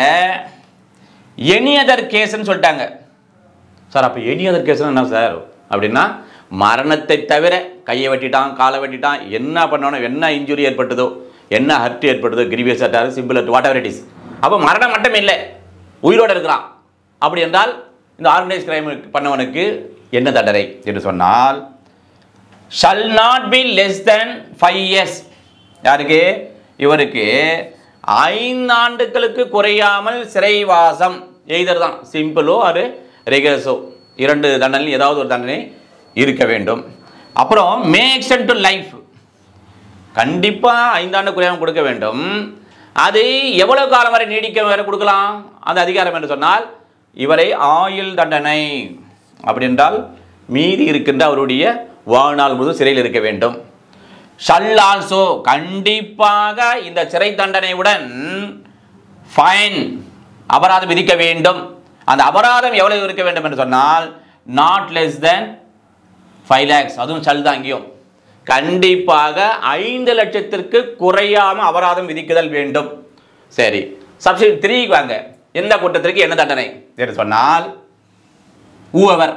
எனி அதர் கேஸ்ன்னு சொல்லிட்டாங்க சார் அப்போ எனி அதர் கேஸ் என்ன சார் அப்படின்னா மரணத்தை தவிர கையை வெட்டிட்டான் காலை வெட்டிட்டான் என்ன பண்ணணும் என்ன இன்ஜுரி ஏற்பட்டதோ என்ன ஹர்ட் ஏற்பட்டதோ grievous hurt simple hurt whatever it is அப்போ மரணம் மட்டும் இல்லை உயிரோடு இருக்கிறான் அப்படி என்றால் இந்த ஆர்கனைஸ் கிரைம் பண்ணவனுக்கு என்ன தண்டனை என்று சொன்னால் shall not be less than five years யாருக்கு இவருக்கு ஐந்தாண்டுகளுக்கு குறையாமல் சிறைவாசம் எய்தர் தான் சிம்பிளோ அது ரெகுலர்ஸோ இரண்டு தண்டனை ஏதாவது ஒரு தண்டனை இருக்க வேண்டும் அப்புறம் மே எக்ஸ்டென்ட் டு லைஃப் கண்டிப்பாக ஐந்தாண்டு குறையாமல் கொடுக்க வேண்டும் அது எவ்வளவு காலம் வரை நீடிக்க வரை கொடுக்கலாம் அந்த அதிகாரம் என்று சொன்னால் இவரை ஆயுள் தண்டனை அப்படி என்றால் மீதி இருக்கின்ற அவருடைய வாழ்நாள் முழுவதும் சிறையில் இருக்க வேண்டும் ஷல் ஆல்சோ கண்டிப்பாக இந்த சிறை தண்டனையுடன் ஃபைன் அபராதம் விதிக்க வேண்டும் அந்த அபராதம் எவ்வளவு இருக்க வேண்டும் என்று சொன்னால் not less than five lakhs அதுவும் சல் தான் அங்கேயும் கண்டிப்பாக ஐந்து லட்சத்திற்கு குறையாம அபராதம் விதிக்குதல் வேண்டும் சரி சப்சிடி த்ரீக்கு வாங்க எந்த குற்றத்திற்கு என்ன தண்டனை என்று சொன்னால் whoever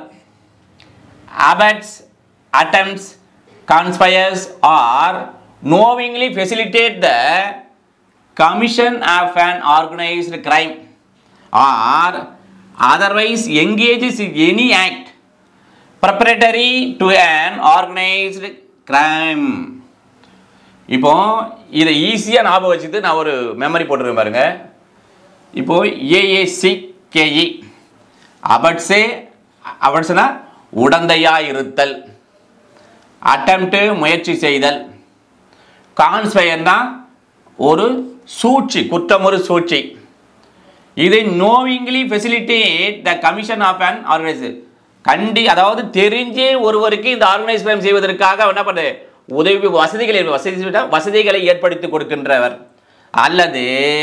abets attempts conspires or knowingly facilitate the commission of an organized crime or otherwise engages in any act preparatory to an organized crime இப்போ இதை ஈஸியாக ஞாபகம் வச்சுட்டு நான் ஒரு மெமரி போட்டுருக்கேன் பாருங்க இப்போ ஏஏசி கேஇ அபட்ஸே அபட்ஸ்னா உடந்தையா இருத்தல் அட்டம்ப்ட் முயற்சி செய்தல் கான்ஸ்பயர்னா ஒரு சூழ்ச்சி குற்றம் ஒரு சூழ்ச்சி இது knowingly facilitate the commission of an organise கண்டி அதாவது தெரிஞ்சே ஒருவருக்கு இந்த ஆர்கனைஸ் கிரைம் செய்வதற்காக அவர் என்ன பண்ணு உதவி வசதிகளை வசதி வசதிகளை ஏற்படுத்தி கொடுக்கின்றவர் அல்லது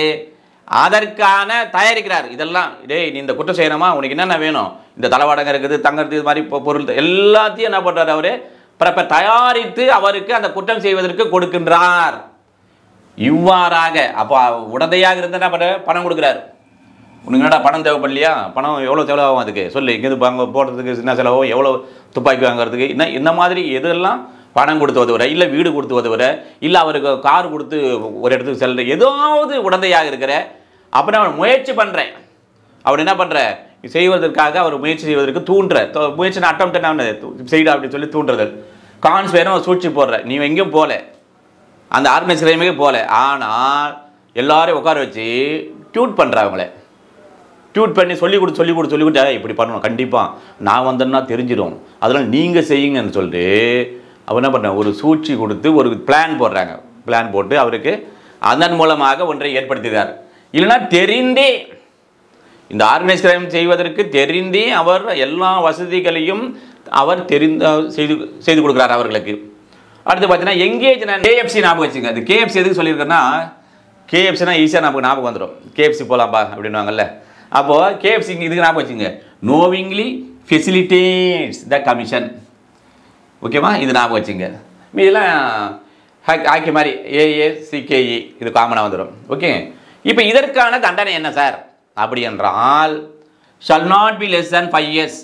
அதற்கான தயாரிக்கிறார் இதெல்லாம் டேய் நீ இந்த குற்றம் செய்யணுமா உனக்கு என்னென்ன வேணும் இந்த தளவாடங்க இருக்குது தங்கறது இது மாதிரி பொ- பொருள் எல்லாத்தையும் என்ன பண்ணுறாரு அவர் பிறப்ப தயாரித்து அவருக்கு அந்த குற்றம் செய்வதற்கு கொடுக்கின்றார் இவ்வாறாக அப்போ உடந்தையாக இருந்தால் என்ன பண்ண பணம் கொடுக்குறாரு உனக்கு என்னடா பணம் தேவைப்படலையா பணம் எவ்வளோ செலவாகும் அதுக்கு சொல்லு இங்கேருந்து வாங்க போடுறதுக்கு என்ன செலவோ எவ்வளோ துப்பாக்கி வாங்குறதுக்கு என்ன இந்த மாதிரி எதெல்லாம் பணம் கொடுத்து உதவுற இல்லை வீடு கொடுத்து உதவுற இல்லை அவருக்கு கார் கொடுத்து ஒரு இடத்துக்கு செல்ற ஏதாவது உடந்தையாக இருக்கிற அப்புறம் அவன் முயற்சி பண்ணுறேன் அவர் என்ன பண்ணுற செய்வதற்காக அவர் முயற்சி செய்வதற்கு தூண்டுற தொ- முயற்சி அட்டம் என்ன செய்ட அப்படின்னு சொல்லி தூண்டுறது கான்ஸ் வேணும் சூழ்ச்சி போடுற நீ எங்கேயும் போகல அந்த ஆர்கனைஸ் கிரைமுக்கே போகல ஆனால் எல்லாரையும் உட்கார வச்சு டியூட் பண்ணுறாங்களே டியூட் பண்ணி சொல்லி கொடு சொல்லி கொடு சொல்லி கொடுத்து "ஏய், இப்படி பண்ணணும் கண்டிப்பாக நான் வந்தேன்னா தெரிஞ்சிடும் அதெல்லாம் நீங்கள் செய்யுங்கன்னு சொல்லிட்டு அவர் என்ன பண்ண ஒரு சூழ்ச்சி கொடுத்து ஒரு பிளான் போடுறாங்க பிளான் போட்டு அவருக்கு அதன் மூலமாக ஒன்றை ஏற்படுத்துகிறார் இல்லைன்னா தெரிந்தே இந்த ஆர்கனைஸ் கிரைம் செய்வதற்கு தெரிந்தே அவர் எல்லா வசதிகளையும் அவர் தெரிந்த செய்து செய்து கொடுக்குறார் அவர்களுக்கு அடுத்து பார்த்தீங்கன்னா எங்கேஜ் கேஎஃப்சி ஞாபகம் வச்சுங்க அது கேஎஃப்சி எதுக்கு சொல்லியிருக்கேன்னா கேஎஃப்சினா ஈஸியாக நமக்கு ஞாபகம் வந்துடும் கேஎஃப்சி போகலாம்ப்பா அப்படின்வாங்கல்ல அப்போது கேஎஃப்சி இதுக்கு ஞாபகம் வச்சுங்க நோவிங்லி ஃபெசிலிட்டேட்ஸ் த கமிஷன் ஓகேவா இது ஞாபகம் வச்சுங்க இதெல்லாம் ஹாக் ஹாக்கி மாதிரி ஏஏ சிகேஇ இது காமனாக வந்துடும் ஓகே இப்போ இதற்கான தண்டனை என்ன சார் அப்படி என்றால் shall not be less than five years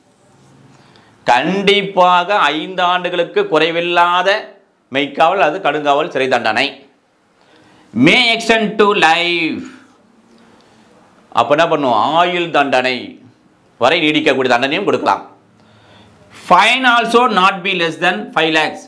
கண்டிப்பாக ஐந்து ஆண்டுகளுக்கு குறைவில்லாத மெய்க்காவல் அது கடுங்காவல் சிறை தண்டனை மே எக்ஸ்டென்ட் டு லைஃப் அப்போ என்ன பண்ணுவோம் ஆயுள் தண்டனை வரை நீடிக்கக்கூடிய தண்டனையும் கொடுக்கலாம் fine also not be less than five lakhs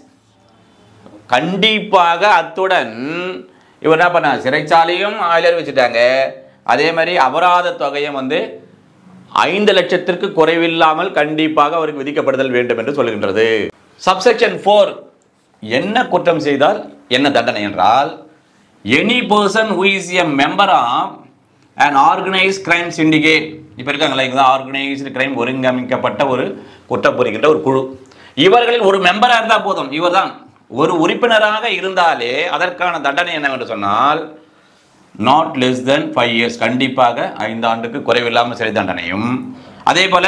கண்டிப்பாக அத்துடன் இவர் என்ன பண்ண சிறைச்சாலையும் ஆயிலர் வச்சுட்டாங்க அதே மாதிரி அபராத தொகையும் வந்து ஐந்து லட்சத்திற்கு குறைவில்லாமல் கண்டிப்பாக அவருக்கு விதிக்கப்படுதல் வேண்டும் என்று சொல்லுகின்றது சப்செக்ஷன் ஃபோர் என்ன குற்றம் செய்தால் என்ன தண்டனை என்றால் any person who is a member of an organized crime syndicate இப்போ இருக்காங்களா இங்கே தான் ஆர்கனைஸ்டு கிரைம் ஒருங்கமைக்கப்பட்ட ஒரு குற்றம் புரிகின்ற ஒரு குழு இவர்களில் ஒரு மெம்பராக இருந்தால் போதும் இவர்தான் ஒரு உறுப்பினராக இருந்தாலே அதற்கான தண்டனை என்னவென்று சொன்னால் not less than five years கண்டிப்பாக ஐந்து ஆண்டுக்கு குறைவில்லாமல் சிறை தண்டனையும் அதே போல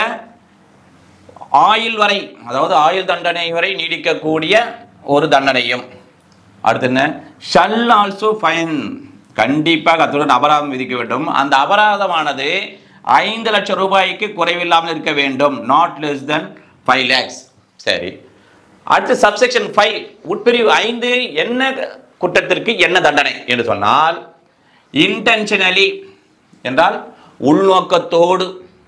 ஆயுள் வரை அதாவது ஆயுள் தண்டனை வரை நீடிக்கக்கூடிய ஒரு தண்டனையும் அடுத்து என்ன ஷல் ஆல்சோ ஃபைன் கண்டிப்பாக அத்துடன் அபராதம் விதிக்க வேண்டும் அந்த அபராதமானது ஐந்து லட்சம் ரூபாய்க்கு குறைவில்லாமல் இருக்க வேண்டும் not less than five lakhs சரி அடுத்து சப்செக்ஷன் ஃபைவ் உட்பிரிவு ஐந்து என்ன குற்றத்திற்கு என்ன தண்டனை என்று சொன்னால் இன்டென்ஷனலி என்றால் உள்நோக்கத்தோடு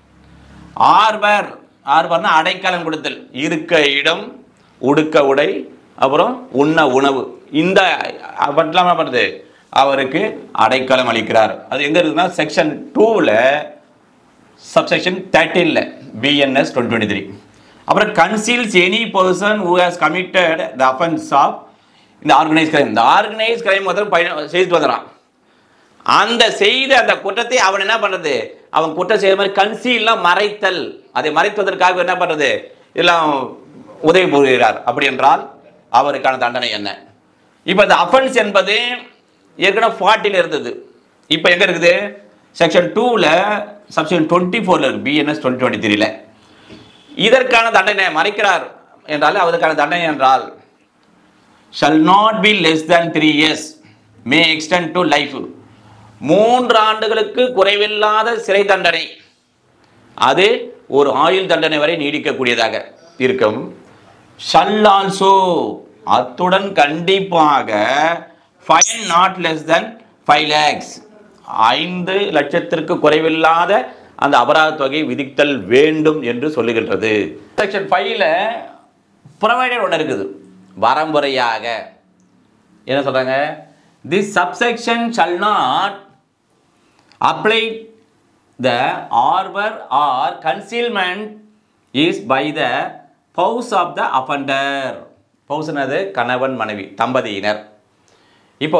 ஆர்வர் ஆர்வர்னா அடைக்கலம் கொடுத்தல் இருக்க இடம் உடுக்க உடை அப்புறம் உண்ண உணவு இந்த அவற்றெல்லாம் என்ன பண்ணுறது அவருக்கு அடைக்கலம் அளிக்கிறார் அது எங்கே இருக்குதுன்னா செக்ஷன் டூவில் சப்செக்ஷன் தேர்ட்டீனில் பிஎன்எஸ் டுவெண்ட்டி டுவெண்ட்டி த்ரீ அப்புறம் conceals any person who has committed the offence of இந்த ஆர்கனைஸ் கிரைம் இந்த ஆர்கனைஸ் கிரைம் வந்து பயணம் செய்துட்டு வந்துடுறான் அந்த செய்த அந்த குற்றத்தை அவன் என்ன பண்றது அவன் குற்றம் செய்த மாதிரி கன்சீல்லாம் மறைத்தல் அதை மறைப்பதற்காக என்ன பண்றது எல்லாம் உதவி புரிகிறார் அப்படி என்றால் அவருக்கான தண்டனை என்ன இப்போ இந்த அஃபென்ஸ் என்பது ஏற்கனவே ஃபார்ட்டியில் இருந்தது இப்போ எங்கே இருக்குது செக்ஷன் டூவில் சப்ஷன் டுவெண்ட்டி ஃபோரில் இருக்கு பிஎன்எஸ் டுவெண்ட்டி டுவெண்ட்டி த்ரீல இதற்கான தண்டனை மறைக்கிறார் என்றால் அவருக்கான தண்டனை என்றால் shall not be less than three years may extend to life மூன்று ஆண்டுகளுக்கு குறைவில்லாத சிறை தண்டனை அது ஒரு ஆயுள் தண்டனை வரை நீடிக்கக்கூடியதாக இருக்கும் ஷல் ஆல்சோ அத்துடன் கண்டிப்பாக fine not less than five lakhs ஐந்து லட்சத்திற்கு குறைவில்லாத அந்த அபராத தொகை விதித்தல் வேண்டும் என்று சொல்லுகின்றது செக்ஷன் ஃபைவ்ல ப்ரொவைடர் ஒன்று இருக்குது வரம்புறையாக என்ன சொல்றாங்க this subsection shall not apply the ஆர்வர் or concealment is by the spouse of the offender பவுஸ்னது கணவன் மனைவி தம்பதியினர் இப்போ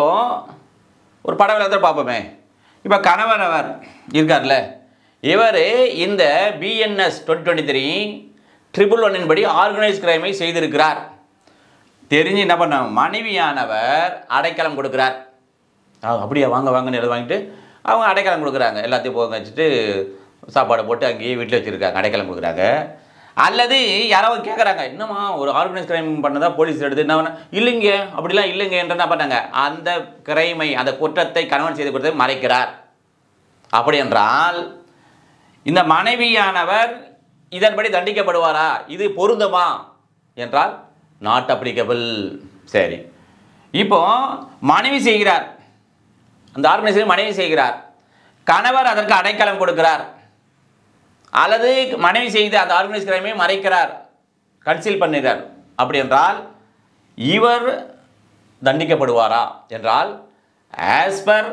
ஒரு படம் விளையாட்டு பார்ப்போமே இப்போ கணவன் அவர் இருக்கார்ல இவர் இந்த BNS twenty twenty three triple ஒன்னின் படி ஆர்கனைஸ் கிரைமை செய்திருக்கிறார் தெரிஞ்சு என்ன பண்ண மனைவியானவர் அடைக்கலம் கொடுக்குறார் ஆ, அப்படியா வாங்க வாங்கன்னு எழுத வாங்கிட்டு அவங்க அடைக்கலம் கொடுக்குறாங்க எல்லாத்தையும் போக வச்சுட்டு சாப்பாடு போட்டு அங்கேயே வீட்டில் வச்சுருக்காங்க அடைக்கலம் கொடுக்குறாங்க அல்லது யாராவது கேட்குறாங்க என்னம்மா ஒரு ஆர்கனைஸ் கிரைம் பண்ணதா போலீஸ் எடுத்து என்ன பண்ண இல்லைங்க அப்படிலாம் இல்லைங்க என்று என்ன பண்ணாங்க அந்த கிரைமை அந்த குற்றத்தை கணவன் செய்து கொடுத்து மறைக்கிறார் அப்படி என்றால் இந்த மனைவியானவர் இதன்படி தண்டிக்கப்படுவாரா இது பொருந்துமா என்றால் நாட் அப்ளிகபிள் சரி இப்போ மனைவி செய்கிறார் அந்த ஆர்கனைசேஷன் மனைவி செய்கிறார் கணவர் அதற்கு அடைக்கலம் கொடுக்கிறார் அல்லது மனைவி செய்து அந்த ஆர்கனைஸ் கிரைமை மறைக்கிறார் கன்சீல் பண்ணுகிறார் அப்படி என்றால் இவர் தண்டிக்கப்படுவாரா என்றால் ஆஸ் பர்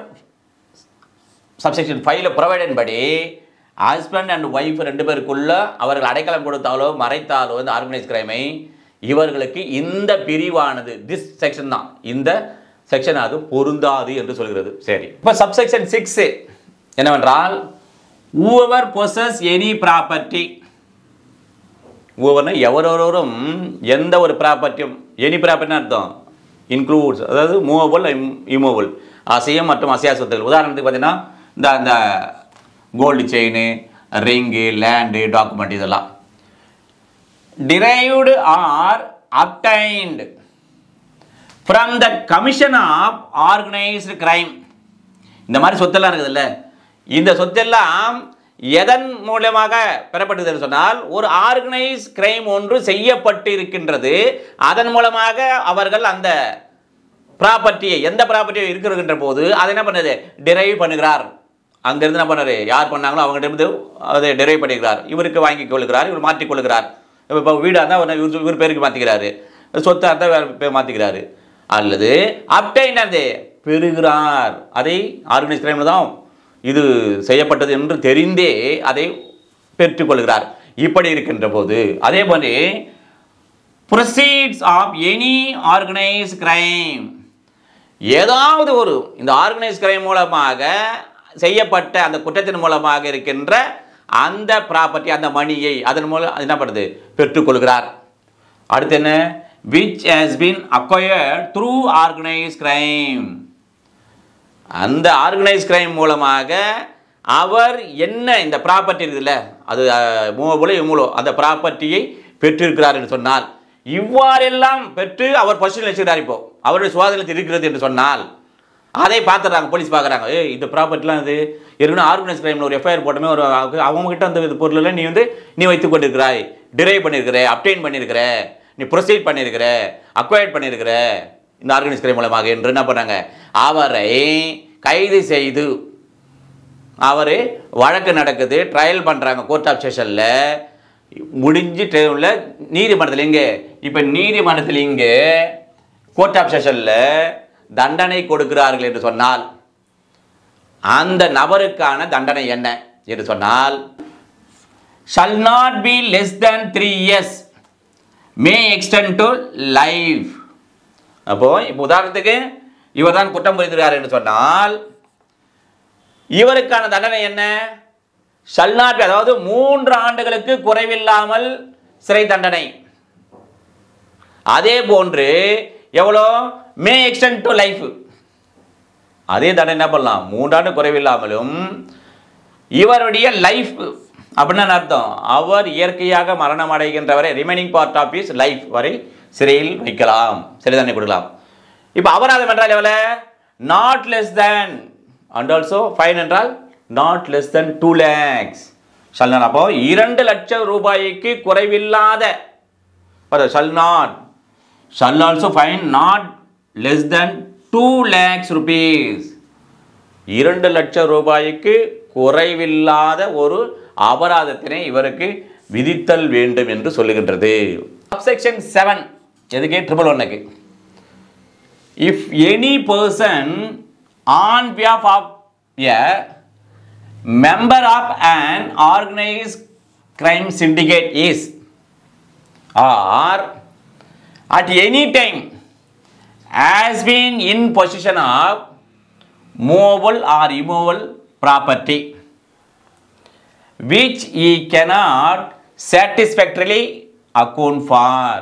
சப்செக்ஷன் ஃபைவ்ல ப்ரொவைடன் படி ஹஸ்பண்ட் அண்ட் ஒய்ஃப் ரெண்டு பேருக்குள்ள அவர்கள் அடைக்கலம் கொடுத்தாலோ மறைத்தாலோ இந்த ஆர்கனைஸ் கிரைமை இவர்களுக்கு இந்த பிரிவானது திஸ் செக்ஷன் தான் இந்த செக்ஷன் அது பொருந்தாது என்று சொல்கிறது சரி இப்போ சப்செக்ஷன் சிக்ஸு என்னவென்றால் whoever possess எனி ப்ராப்பர்ட்டி ஒவ்வொரு எவரொருவரும் எந்த ஒரு ப்ராப்பர்ட்டியும் எனி ப்ராப்பர்ட்டின்னு அர்த்தம் இன்க்ளூட்ஸ் அதாவது மூவபிள் இமூவபிள் அசையம் மற்றும் அசையா சொத்துக்கள் உதாரணத்துக்கு பார்த்தீங்கன்னா இந்த அந்த gold chain ring land document இதெல்லாம் derived or obtained from the commission of organised crime இந்த மாதிரி சொத்தெல்லாம் இருக்குதுல்ல இந்த சொத்தெல்லாம் எதன் மூலமாக பெறப்பட்டது என்று சொன்னால் ஒரு ஆர்கனைஸ் கிரைம் ஒன்று செய்யப்பட்டு இருக்கின்றது அதன் மூலமாக அவர்கள் அந்த ப்ராப்பர்ட்டியை எந்த ப்ராப்பர்ட்டியை இருக்கிறகின்ற போது அதை என்ன பண்ணுது டிரைவ் பண்ணுகிறார் அங்கிருந்து என்ன பண்ணாரு யார் பண்ணாங்களோ அவங்ககிட்ட இருந்து அதை டிரைவ் பண்ணிக்கிறார் இவருக்கு வாங்கி கொள்கிறார் இவர் மாற்றிக் கொள்கிறார் இப்போ வீடாக இருந்தால் இவர் இவர் பேருக்கு மாற்றிக்கிறாரு சொத்தாக இருந்தால் வேறு பேர் மாற்றிக்கிறாரு அல்லது அப்டைன் அது பெறுகிறார் அதை ஆர்கனைஸ் கிரைமில் தான் இது செய்யப்பட்டது என்று தெரிந்தே அதை பெற்றுக்கொள்கிறார் இப்படி இருக்கின்ற போது அதே போன்று proceeds of any organise crime ஏதாவது ஒரு இந்த ஆர்கனைஸ் கிரைம் மூலமாக செய்யப்பட்ட அந்த குற்றத்தின் மூலமாக இருக்கின்ற அந்த ப்ராப்பர்ட்டி அந்த மணியை அதன் மூலம் அது என்ன பண்ணுது பெற்றுக்கொள்கிறார் அடுத்து என்ன which has been acquired through organise crime அந்த ஆர்கனைஸ் கிரைம் மூலமாக அவர் என்ன இந்த ப்ராப்பர்ட்டி இருக்குதுல்ல அது மூவபுல இம்மூலோ அந்த ப்ராப்பர்ட்டியை பெற்றிருக்கிறார் என்று சொன்னால் இவ்வாறெல்லாம் பெற்று அவர் பசுவில் வச்சுக்கிறார் இப்போ அவருடைய சுவாதனத்தில் இருக்கிறது என்று சொன்னால் அதை பார்த்துறாங்க போலீஸ் பார்க்குறாங்க ஏய் இந்த ப்ராப்பர்ட்டிலாம் இது ஏற்கனவே ஆர்கனைஸ் கிரைமில் ஒரு எஃப்ஐஆர் போட்டமே ஒரு அவங்ககிட்ட அந்த இது பொருளெல்லாம் நீ வந்து நீ வைத்து கொண்டிருக்கிறாய் டிரைவ் பண்ணியிருக்கிற அப்டைன் பண்ணியிருக்கிற நீ ப்ரொசீட் பண்ணியிருக்கிற அக்வயர்ட் பண்ணியிருக்கிற இந்த ஆர்கனைஸ் கிரைம் மூலமாக என்று என்ன பண்ணாங்க அவரை கைது செய்து அவர் வழக்கு நடக்குது ட்ரையல் பண்ணுறாங்க கோர்ட் ஆஃப் செஷனில் முடிஞ்சு டைமில் நீதிமன்றத்தில் இங்கே இப்போ நீதிமன்றத்தில் இங்கே கோர்ட் ஆஃப் செஷனில் தண்டனை கொடுக்கிறார்கள் என்று சொன்னால் அந்த நபருக்கான தண்டனை என்ன என்று சொன்னால் shall not be less than three years may extend to life அப்போ இப்போ உதாரணத்துக்கு இவர் தான் குற்றம் புரிந்திருக்கார் என்று சொன்னால் இவருக்கான தண்டனை என்ன ஷல் நாட் be அதாவது மூன்று ஆண்டுகளுக்கு குறைவில்லாமல் சிறை தண்டனை அதே போன்று எவ்வளோ மே எக்ஸ்டென்ட் டு லைஃப் அதே தண்டனை என்ன பண்ணலாம் மூன்றாண்டு குறைவில்லாமலும் இவருடைய லைஃப் அப்படின்னா என்ன அர்த்தம் அவர் இயற்கையாக மரணம் அடைகின்றவரை remaining part of his life வரை சிறையில் வைக்கலாம் சிறை தண்டனை கொடுக்கலாம் இப்போ அபராதம் என்றால் எவ்வளோ not less than and also fine என்றால் not less than two lakhs shall அப்போ இரண்டு லட்சம் ரூபாய்க்கு குறைவில்லாத shall not shall also fine not less than two lakhs rupees இரண்டு லட்சம் ரூபாய்க்கு குறைவில்லாத ஒரு அபராதத்தினை இவருக்கு விதித்தல் வேண்டும் என்று சொல்லுகின்றது சப்செக்ஷன் செவன் எதுக்கு ட்ரிபிள் ஒன்னுக்கு if any person on behalf of a member of an organized crime syndicate is or at any time has been in possession of movable or immovable property which he cannot satisfactorily account for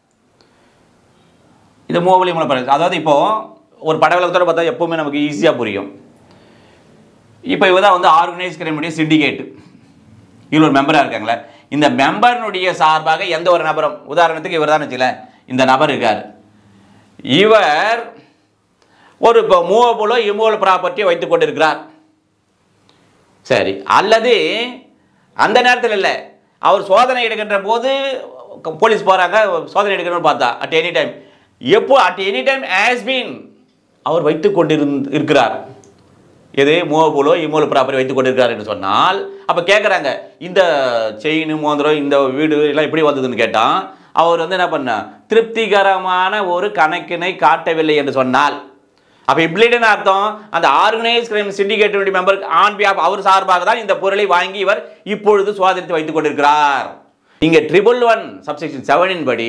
இது மூவலி மூலம் பாருங்க அதாவது இப்போ ஒரு படவிலகத்தோட பார்த்தா எப்பவுமே நமக்கு ஈஸியாக புரியும் இப்போ இவ தான் வந்து ஆர்கனைஸ் கிரைமுடைய சிண்டிகேட் இதில் ஒரு மெம்பராக இருக்காங்களே இந்த மெம்பர்னுடைய சார்பாக எந்த ஒரு நபரும் உதாரணத்துக்கு இவர் தான் வச்சுக்கலேன் இந்த நபர் இருக்கார் இவர் ஒரு இப்போ மூவபுலோ இம்மூவல் ப்ராப்பர்ட்டியை வைத்து கொண்டிருக்கிறார் சரி அல்லது அந்த நேரத்தில் இல்லை அவர் சோதனை எடுக்கின்ற போது க- போலீஸ் போகிறாங்க சோதனை எடுக்கணும்னு பார்த்தா அட் எனி டைம் எப்போ at any time has been அவர் வைத்து கொண்டிருந் இருக்கிறார் எது மூவபுலோ இம்மூல ப்ராப்பர்ட்டி வைத்து கொண்டிருக்கிறார் என்று சொன்னால் அப்போ கேட்குறாங்க இந்த செயின் மோதிரம் இந்த வீடு எல்லாம் எப்படி வந்ததுன்னு கேட்டால் அவர் வந்து என்ன பண்ண திருப்திகரமான ஒரு கணக்கினை காட்டவில்லை என்று சொன்னால் அப்போ இப்படின்னு அர்த்தம் அந்த ஆர்கனைஸ் கிரைம் சிண்டிகேட்டினுடைய மெம்பர் ஆன் பியாப் அவர் சார்பாக தான் இந்த பொருளை வாங்கி இவர் இப்பொழுது சுவாதரித்து வைத்துக் கொண்டிருக்கிறார் இங்கே ட்ரிபிள் ஒன் சப்செக்ஷன் செவனின் படி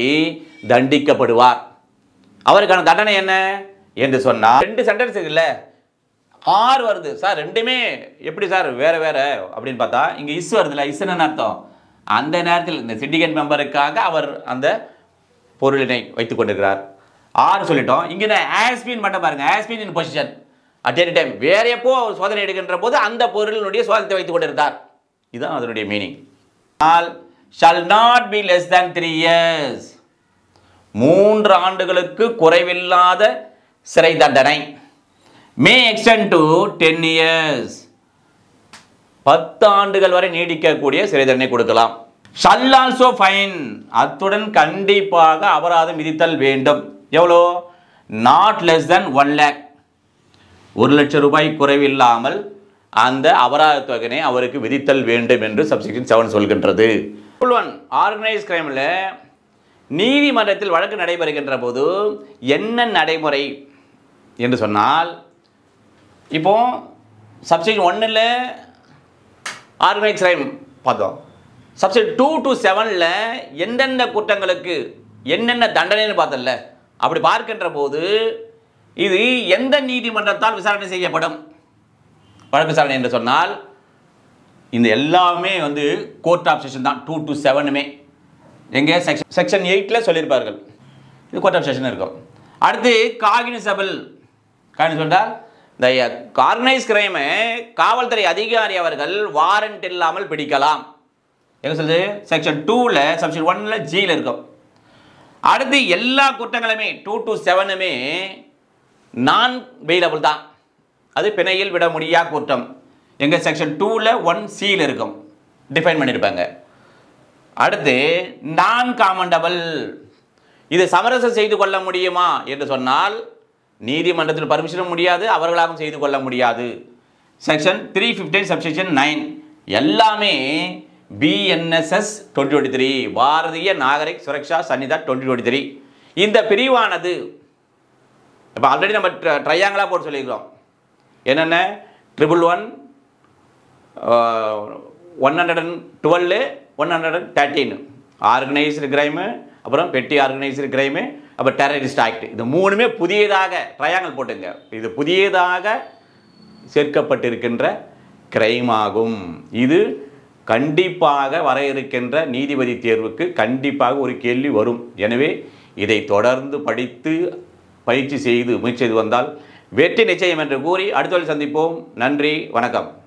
தண்டிக்கப்படுவார் அவருக்கான தண்டனை என்ன என்று சொன்னால் ரெண்டு சென்டென்ஸ் இருக்குல்ல ஆர் வருது சார் ரெண்டுமே எப்படி சார் வேற வேற அப்படின்னு பார்த்தா இங்க இஸ் வருதுல்ல இஸ் என்ன அர்த்தம் அந்த நேரத்தில் இந்த சிண்டிகேட் மெம்பருக்காக அவர் அந்த பொருளினை வைத்துக் கொண்டிருக்கிறார் ஆறு சொல்லிட்டோம் இங்கே ஆஸ்பின் மட்டும் பாருங்க has been in possession at any time வேற எப்போ அவர் சோதனை எடுக்கின்ற போது அந்த பொருளினுடைய சோதனை வைத்துக் கொண்டிருந்தார் இதுதான் அதனுடைய மீனிங் ஆனால் shall not be less than three years மூன்று ஆண்டுகளுக்கு குறைவில்லாத சிறை தண்டனை may extend to ten years பத்து ஆண்டுகள் வரை நீடிக்கக்கூடிய சிறை தண்டனை கொடுக்கலாம் ஷல் ஆல்சோ ஃபைன் அத்துடன் கண்டிப்பாக அபராதம் விதித்தல் வேண்டும் எவ்வளோ not less than one lakh ஒரு லட்சம் ரூபாய் குறைவில்லாமல் அந்த அபராத தொகையினை அவருக்கு விதித்தல் வேண்டும் என்று சப்செக்ஷன் செவன் சொல்கின்றது ஒன் ஆர்கனைஸ் கிரைமில் நீதிமன்றத்தில் வழக்கு நடைபெறுகின்ற போது என்ன நடைமுறை என்று சொன்னால் இப்போ சப்செக்ஷன் ஒன்றில் ஆர்கனைஸ் கிரைம் பார்த்தோம் சப்செக்ட் டூ டு செவனில் எந்தெந்த குற்றங்களுக்கு என்னென்ன தண்டனைன்னு பார்த்தல அப்படி பார்க்கின்ற போது இது எந்த நீதிமன்றத்தால் விசாரணை செய்யப்படும் வழக்கு விசாரணை என்று சொன்னால் இந்த எல்லாமே வந்து கோர்ட் ஆஃப் செஷன் தான் டூ டு செவனுமே எங்கே செக்ஷன் செக்ஷன் எயிட்டில் சொல்லியிருப்பார்கள் இது கோர்ட் ஆஃப் செஷன் இருக்கும் அடுத்து காகினிசபிள் காகினி சொன்னால் இந்த ஆர்கனைஸ் கிரைமை காவல்துறை அதிகாரி அவர்கள் வாரண்ட் இல்லாமல் பிடிக்கலாம் எங்க சொல்லுது செக்ஷன் டூவில் செக்ஷன் ஒன்னில் ஜியில் இருக்கும் அடுத்து எல்லா குற்றங்களுமே டூ டு செவனுமே நான் பெயிலபிள் தான் அது பிணையில் விட முடியா குற்றம் எங்கள் செக்ஷன் டூவில் ஒன் சியில் இருக்கும் டிஃபைன் பண்ணியிருப்பாங்க அடுத்து நான் காமண்டபிள் இது சமரசம் செய்து கொள்ள முடியுமா என்று சொன்னால் நீதிமன்றத்தில் பர்மிஷனும் முடியாது அவர்களாகவும் செய்து கொள்ள முடியாது section three fifteen subsection nine எல்லாமே BNSS twenty twenty three Bharatiya Nagarik Suraksha Sanhita twenty twenty three இந்த பிரிவானது இப்போ ஆல்ரெடி நம்ம ட்ரையாங்கலாக போட்டு சொல்லியிருக்கிறோம் என்னென்ன triple one one hundred and twelve one hundred and thirteen organised crime அப்புறம் பெட்டி ஆர்கனைஸ்டு கிரைமு அப்புறம் டெரரிஸ்ட் ஆக்ட் இது மூணுமே புதியதாக ட்ரையாங்கல் போட்டுங்க இது புதியதாக சேர்க்கப்பட்டிருக்கின்ற கிரைம் ஆகும் இது கண்டிப்பாக வர இருக்கின்ற நீதிபதி தேர்வுக்கு கண்டிப்பாக ஒரு கேள்வி வரும் எனவே இதை தொடர்ந்து படித்து பயிற்சி செய்து முயற்சி செய்து வந்தால் வெற்றி நிச்சயம் என்று கூறி அடுத்த சந்திப்போம் நன்றி வணக்கம்